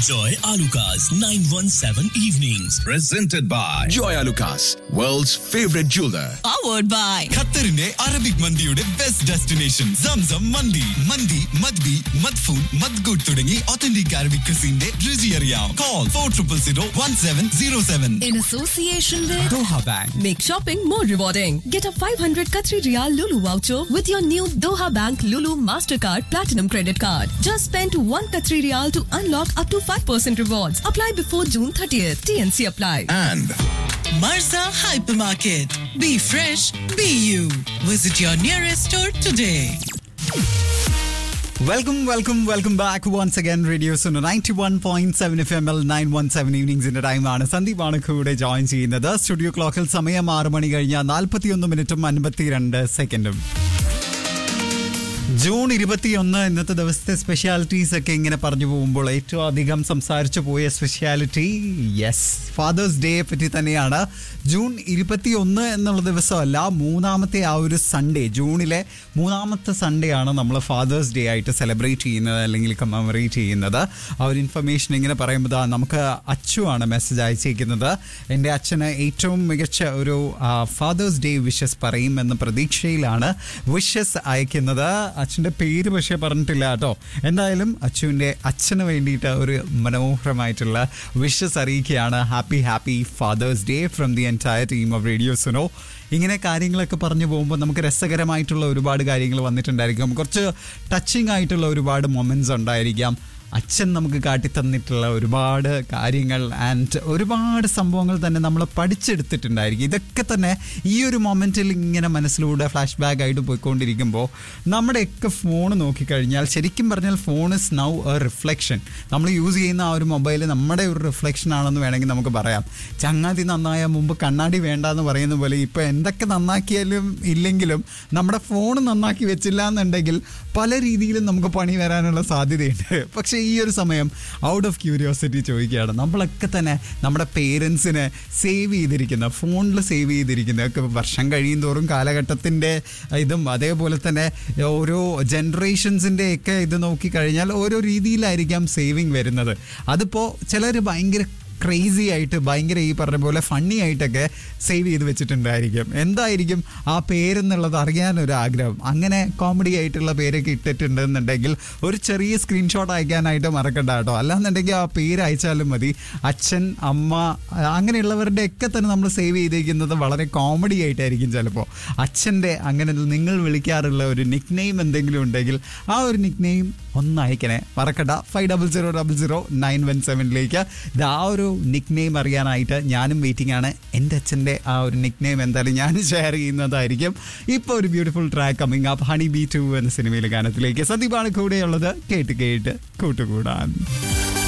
Enjoy Alucard's 917 evenings. presented by Joy Lucas, world's favorite jeweler. powered by ഖത്തറിന്റെ Arabic മന്തിയുടെ best destination Zamzam മന്തി മന്തി മദ്ബി മദ്ഫൂൺ മദ്ഗുഡ് തുടങ്ങി ഒത്തന്റിക് അറബിക് ക്രിസിന്റെ രുചി അറിയാം call four triple zero one seven zero seven in association with Doha bank Make shopping more rewarding. Get a 500 Qatari Riyal Lulu voucher with your new Doha Bank Lulu Mastercard Platinum Credit Card. Just spend 1 Qatari Riyal to unlock up to 5% rewards. Apply before June 30th. TNC apply. And Marza Hypermarket. Be fresh, be you. Visit your nearest store today. Welcome welcome welcome back once again radio Suno ninety one point seven F M L nine one seven ഈവനിങ്സിന്റെ ടൈമാണ് സന്ദീപാണ് കൂടെ join ചെയ്യുന്നത് studio ക്ലോക്കിൽ സമയം ആറ് മണി കഴിഞ്ഞ നാൽപ്പത്തിയൊന്ന് മിനിറ്റും അൻപത്തിരണ്ട് സെക്കൻഡും ജൂൺ ഇരുപത്തിയൊന്ന് ഇന്നത്തെ ദിവസത്തെ സ്പെഷ്യാലിറ്റീസ് ഒക്കെ ഇങ്ങനെ പറഞ്ഞു പോകുമ്പോൾ ഏറ്റവും അധികം സംസാരിച്ചു പോയ സ്പെഷ്യാലിറ്റി യെസ് ഫാദേഴ്സ് ഡേയെ പറ്റി തന്നെയാണ് ജൂൺ ഇരുപത്തിയൊന്ന് എന്നുള്ള ദിവസമല്ല മൂന്നാമത്തെ ആ ഒരു സൺഡേ ജൂണിലെ മൂന്നാമത്തെ സൺഡേ ആണ് നമ്മൾ ഫാദേഴ്സ് ഡേ ആയിട്ട് സെലിബ്രേറ്റ് ചെയ്യുന്നത് അല്ലെങ്കിൽ കമ്മമറേറ്റ് ചെയ്യുന്നത് ആ ഒരു ഇൻഫർമേഷൻ ഇങ്ങനെ പറയുമ്പോൾ ദാ നമുക്ക് അച്ചു ആണ് മെസ്സേജ് അയച്ചിരിക്കുന്നത് എൻ്റെ അച്ഛന് ഏറ്റവും മികച്ച ഒരു ഫാദേഴ്സ് ഡേ വിഷസ് പറയും എന്ന പ്രതീക്ഷയിലാണ് വിഷസ് അയക്കുന്നത് അച്ഛൻ്റെ പേര് പക്ഷേ പറഞ്ഞിട്ടില്ല കേട്ടോ എന്തായാലും അച്ചുവിൻ്റെ അച്ഛന് വേണ്ടിയിട്ട് ഒരു മനോഹരമായിട്ടുള്ള വിഷസ് അറിയിക്കുകയാണ് happy happy father's day from the entire team of radio Suno ഇങ്ങനെ കാര്യങ്ങളൊക്കെ പറഞ്ഞു പോകുമ്പോൾ നമുക്ക് രസകരമായിട്ടുള്ള ഒരുപാട് കാര്യങ്ങൾ വന്നിട്ടുണ്ടായിരിക്കും കുറച്ച് ടച്ചിങ് ആയിട്ടുള്ള ഒരുപാട് മൊമെൻറ്റ്സ് ഉണ്ടായിരിക്കാം അച്ഛൻ നമുക്ക് കാട്ടിത്തന്നിട്ടുള്ള ഒരുപാട് കാര്യങ്ങൾ ആൻഡ് ഒരുപാട് സംഭവങ്ങൾ തന്നെ നമ്മൾ പഠിച്ചെടുത്തിട്ടുണ്ടായിരിക്കും ഇതൊക്കെ തന്നെ ഈ ഒരു മൊമെൻറ്റിൽ ഇങ്ങനെ മനസ്സിലൂടെ ഫ്ലാഷ് ബാക്ക് ആയിട്ട് പോയിക്കൊണ്ടിരിക്കുമ്പോൾ നമ്മുടെയൊക്കെ ഫോൺ നോക്കിക്കഴിഞ്ഞാൽ ശരിക്കും പറഞ്ഞാൽ phone is now a reflection നമ്മൾ യൂസ് ചെയ്യുന്ന ആ ഒരു മൊബൈൽ നമ്മുടെ ഒരു റിഫ്ലക്ഷൻ ആണെന്ന് വേണമെങ്കിൽ നമുക്ക് പറയാം ചങ്ങാതി നന്നായ മുമ്പ് കണ്ണാടി വേണ്ട എന്ന് പറയുന്ന പോലെ ഇപ്പോൾ എന്തൊക്കെ നന്നാക്കിയാലും ഇല്ലെങ്കിലും നമ്മുടെ ഫോൺ നന്നാക്കി വെച്ചില്ല എന്നുണ്ടെങ്കിൽ പല രീതിയിലും നമുക്ക് പണി വരാനുള്ള സാധ്യതയുണ്ട് പക്ഷേ ഈ ഒരു സമയം ഔട്ട് ഓഫ് ക്യൂരിയോസിറ്റി ചോദിക്കുകയാണ് നമ്മളൊക്കെ തന്നെ നമ്മുടെ പേരൻസിനെ സേവ് ചെയ്തിരിക്കുന്ന ഫോണിൽ സേവ് ചെയ്തിരിക്കുന്ന ഒക്കെ വർഷം കഴിയും തോറും കാലഘട്ടത്തിൻ്റെ ഇതും അതേപോലെ തന്നെ ഓരോ ജനറേഷൻസിൻ്റെ ഒക്കെ ഇത് നോക്കിക്കഴിഞ്ഞാൽ ഓരോ രീതിയിലായിരിക്കാം സേവിങ് വരുന്നത് അതിപ്പോൾ ചിലർ ഭയങ്കര ക്രേസി ആയിട്ട് ഭയങ്കര ഈ പറഞ്ഞ പോലെ ഫണ്ണി ആയിട്ടൊക്കെ സേവ് ചെയ്ത് വെച്ചിട്ടുണ്ടായിരിക്കും എന്തായിരിക്കും ആ പേരെന്നുള്ളത് അറിയാനൊരു ആഗ്രഹം അങ്ങനെ കോമഡി ആയിട്ടുള്ള പേരൊക്കെ ഇട്ടിട്ടുണ്ടെന്നുണ്ടെങ്കിൽ ഒരു ചെറിയ സ്ക്രീൻഷോട്ട് അയക്കാനായിട്ട് മറക്കണ്ട കേട്ടോ അല്ലാന്നുണ്ടെങ്കിൽ ആ പേര് അയച്ചാലും മതി അച്ഛൻ അമ്മ അങ്ങനെയുള്ളവരുടെ ഒക്കെ തന്നെ നമ്മൾ സേവ് ചെയ്തിരിക്കുന്നത് വളരെ കോമഡി ആയിട്ടായിരിക്കും ചിലപ്പോൾ അച്ഛൻ്റെ അങ്ങനെ നിങ്ങൾ വിളിക്കാറുള്ള ഒരു നിക് നെയിം എന്തെങ്കിലും ഉണ്ടെങ്കിൽ ആ ഒരു നിക് നെയിം ഒന്ന് അയക്കണേ മറക്കണ്ട five double zero double zero nine one സെവനിലേക്ക് ഇത് ആ ഒരു നിക് നെയിം അറിയാനായിട്ട് ഞാനും വെയിറ്റിംഗ് ആണ് എൻ്റെ അച്ഛൻ്റെ ആ ഒരു നിക് നെയിം എന്തായാലും ഞാൻ ഷെയർ ചെയ്യുന്നതായിരിക്കും ഇപ്പോൾ ഒരു beautiful track coming up honey bee two എന്ന സിനിമയിലെ ഗാനത്തിലേക്ക് സന്ദീപാണ് കൂടെയുള്ളത് കേട്ട് കേട്ട് കൂട്ടുകൂടാൻ